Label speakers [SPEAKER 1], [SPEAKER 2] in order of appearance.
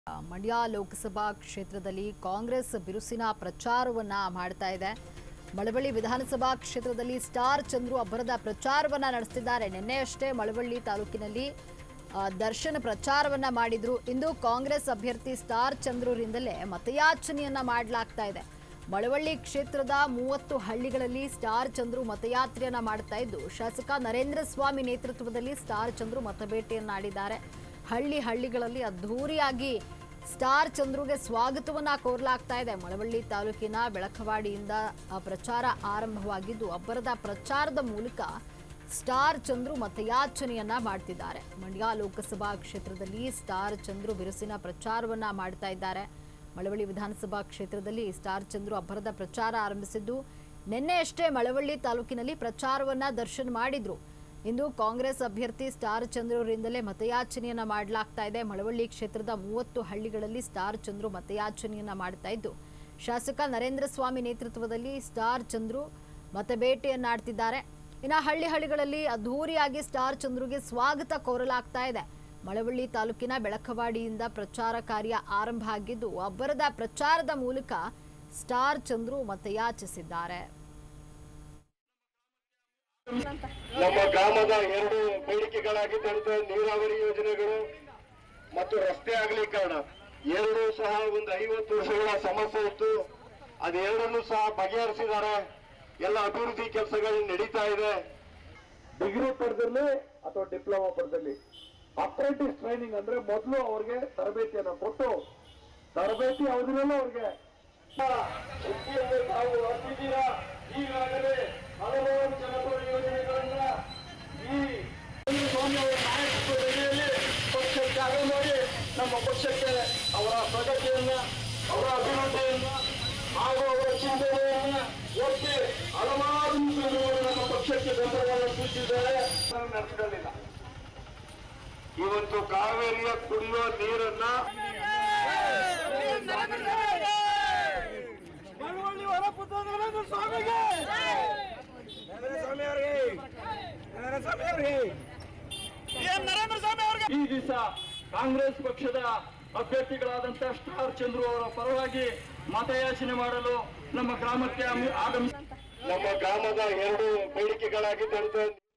[SPEAKER 1] ಮಂಡ್ಯ ಲೋಕಸಭಾ ಕ್ಷೇತ್ರದಲ್ಲಿ ಕಾಂಗ್ರೆಸ್ ಬಿರುಸಿನ ಪ್ರಚಾರವನ್ನ ಮಾಡ್ತಾ ಇದೆ ಮಳವಳ್ಳಿ ವಿಧಾನಸಭಾ ಕ್ಷೇತ್ರದಲ್ಲಿ ಸ್ಟಾರ್ ಚಂದ್ರು ಅಬ್ಬರದ ಪ್ರಚಾರವನ್ನ ನಡೆಸ್ತಿದ್ದಾರೆ ನಿನ್ನೆಯಷ್ಟೇ ಮಳವಳ್ಳಿ ತಾಲೂಕಿನಲ್ಲಿ ಆ, ದರ್ಶನ್ ಪ್ರಚಾರವನ್ನ ಮಾಡಿದ್ರು ಇಂದು ಕಾಂಗ್ರೆಸ್ ಅಭ್ಯರ್ಥಿ ಸ್ಟಾರ್ ಚಂದ್ರೂರಿಂದಲೇ ಮತಯಾಚನೆಯನ್ನ ಮಾಡಲಾಗ್ತಾ ಇದೆ ಮಳವಳ್ಳಿ ಕ್ಷೇತ್ರದ ಮೂವತ್ತು ಹಳ್ಳಿಗಳಲ್ಲಿ ಸ್ಟಾರ್ ಚಂದ್ರು ಮತಯಾತ್ರೆಯನ್ನ ಮಾಡ್ತಾ ಇದ್ದು ಶಾಸಕ ನರೇಂದ್ರ ಸ್ವಾಮಿ ನೇತೃತ್ವದಲ್ಲಿ ಸ್ಟಾರ್ ಚಂದ್ರು ಮತಬೇಟೆಯನ್ನಾಡಿದ್ದಾರೆ ಹಳ್ಳಿ ಹಳ್ಳಿಗಳಲ್ಲಿ ಅದ್ಧೂರಿಯಾಗಿ ಸ್ಟಾರ್ ಚಂದ್ರುಗೆ ಸ್ವಾಗತವನ್ನ ಕೋರಲಾಗ್ತಾ ಇದೆ ಮಳವಳ್ಳಿ ತಾಲೂಕಿನ ಬೆಳಕವಾಡಿಯಿಂದ ಆ ಪ್ರಚಾರ ಆರಂಭವಾಗಿದ್ದು ಅಬ್ಬರದ ಪ್ರಚಾರದ ಮೂಲಕ ಸ್ಟಾರ್ ಚಂದ್ರು ಮತಯಾಚನೆಯನ್ನ ಮಾಡ್ತಿದ್ದಾರೆ ಮಂಡ್ಯ ಲೋಕಸಭಾ ಕ್ಷೇತ್ರದಲ್ಲಿ ಸ್ಟಾರ್ ಚಂದ್ರು ಬಿರುಸಿನ ಪ್ರಚಾರವನ್ನ ಮಾಡ್ತಾ ಇದ್ದಾರೆ ಮಳವಳ್ಳಿ ವಿಧಾನಸಭಾ ಕ್ಷೇತ್ರದಲ್ಲಿ ಸ್ಟಾರ್ ಚಂದ್ರು ಅಬ್ಬರದ ಪ್ರಚಾರ ಆರಂಭಿಸಿದ್ದು ನಿನ್ನೆಯಷ್ಟೇ ಮಳವಳ್ಳಿ ತಾಲೂಕಿನಲ್ಲಿ ಪ್ರಚಾರವನ್ನ ದರ್ಶನ್ ಮಾಡಿದ್ರು ಇಂದು ಕಾಂಗ್ರೆಸ್ ಅಭ್ಯರ್ಥಿ ಸ್ಟಾರ್ ಚಂದ್ರೂರಿಂದಲೇ ಮತಯಾಚನೆಯನ್ನ ಮಾಡಲಾಗ್ತಾ ಇದೆ ಮಳವಳ್ಳಿ ಕ್ಷೇತ್ರದ ಮೂವತ್ತು ಹಳ್ಳಿಗಳಲ್ಲಿ ಸ್ಟಾರ್ ಚಂದ್ರು ಮತಯಾಚನೆಯನ್ನ ಮಾಡ್ತಾ ಇದ್ದು ಶಾಸಕ ನರೇಂದ್ರ ಸ್ವಾಮಿ ನೇತೃತ್ವದಲ್ಲಿ ಸ್ಟಾರ್ ಚಂದ್ರು ಮತಬೇಟೆಯನ್ನಾಡ್ತಿದ್ದಾರೆ ಇನ್ನು ಹಳ್ಳಿ ಹಳ್ಳಿಗಳಲ್ಲಿ ಅದ್ಧೂರಿಯಾಗಿ ಸ್ಟಾರ್ ಚಂದ್ರುಗೆ ಸ್ವಾಗತ ಕೋರಲಾಗ್ತಾ ಇದೆ ಮಳವಳ್ಳಿ ತಾಲೂಕಿನ ಬೆಳಕವಾಡಿಯಿಂದ ಪ್ರಚಾರ ಕಾರ್ಯ ಆರಂಭ ಆಗಿದ್ದು ಅಬ್ಬರದ ಪ್ರಚಾರದ ಮೂಲಕ ಸ್ಟಾರ್ ಚಂದ್ರು ಮತಯಾಚಿಸಿದ್ದಾರೆ
[SPEAKER 2] ನಮ್ಮ ಗ್ರಾಮದ ಎರಡು ಬೇಡಿಕೆಗಳಾಗಿದ್ದಂತ ನೀರಾವರಿ ಯೋಜನೆಗಳು ಮತ್ತು ರಸ್ತೆ ಅಗಲೀಕರಣ ಎರಡು ಸಹ ಒಂದು ಐವತ್ತು ವರ್ಷಗಳ ಸಮಸ್ಯೆ ಇತ್ತು ಅದೆರಡನ್ನು ಸಹ ಬಗೆಹರಿಸಿದ್ದಾರೆ ಎಲ್ಲ ಅಭಿವೃದ್ಧಿ ಕೆಲಸಗಳು ನಡೀತಾ ಇದೆ ಡಿಗ್ರಿ ಪಡೆದಲ್ಲಿ ಅಥವಾ ಡಿಪ್ಲೊಮಾ ಪಡೆದಲ್ಲಿ ಅಪ್ರೆಂಟಿಸ್ ಟ್ರೈನಿಂಗ್ ಅಂದ್ರೆ ಮೊದಲು ಅವ್ರಿಗೆ ತರಬೇತಿಯನ್ನ ಕೊಟ್ಟು ತರಬೇತಿ ಅವಧಿನಲ್ಲೂ ಅವ್ರಿಗೆ ವೃತ್ತಿಯಲ್ಲಿ ತಾವು ಅರ್ಜಿದ್ದೀರಾ ಈಗಾಗಲೇ ಹಲವಾರು ಜನಪರ ಯೋಜನೆಗಳನ್ನ ಈ ಸ್ವಾಮಿ ಅವರ ನಾಯಕತ್ವದಲ್ಲಿ ಪಕ್ಷಕ್ಕೆ ಅಗಲ ಮಾಡಿ ನಮ್ಮ ಪಕ್ಷಕ್ಕೆ ಅವರ ಪ್ರಗತಿಯನ್ನ ಅವರ ಅಭಿವೃದ್ಧಿಯನ್ನ ಹಾಗೂ ಅವರ ಚಿಂತನೆಯನ್ನ ಒತ್ತಿ ಹಲವಾರು ಮುಖಂಡರು ನಮ್ಮ ಪಕ್ಷಕ್ಕೆ ಬೆಂಬಲವನ್ನು ಸೂಚಿಸಿದ್ದಾರೆ ನಡೆಸಿಕೊಳ್ಳಿಲ್ಲ ಇವತ್ತು ಕಾವೇರಿಯ ಕುಡಿಯುವ ನೀರನ್ನ
[SPEAKER 3] ಮಳವಳ್ಳಿ ಹೊರಪುತ್ರ ನರೇಂದ್ರ ಸ್ವಾಮಿಗೆ ನರೇಂದ್ರ ಸ್ವಾಮಿ ಅವರಿಗೆ ನರೇಂದ್ರ ಸ್ವಾಮಿ ಅವರಿಗೆ ಏನ್ ನರೇಂದ್ರ ಸ್ವಾಮಿ ಅವರಿಗೆ
[SPEAKER 2] ಈ ದಿವಸ ಕಾಂಗ್ರೆಸ್ ಪಕ್ಷದ ಅಭ್ಯರ್ಥಿಗಳಾದಂತಹ ಸ್ಟಾರ್ ಚಂದ್ರು ಅವರ ಪರವಾಗಿ ಮತಯಾಚನೆ ಮಾಡಲು ನಮ್ಮ ಗ್ರಾಮಕ್ಕೆ ಆಗಮಿಸಿ ನಮ್ಮ ಗ್ರಾಮದ ಎರಡು ಬೇಡಿಕೆಗಳಾಗಿದ್ದಂತ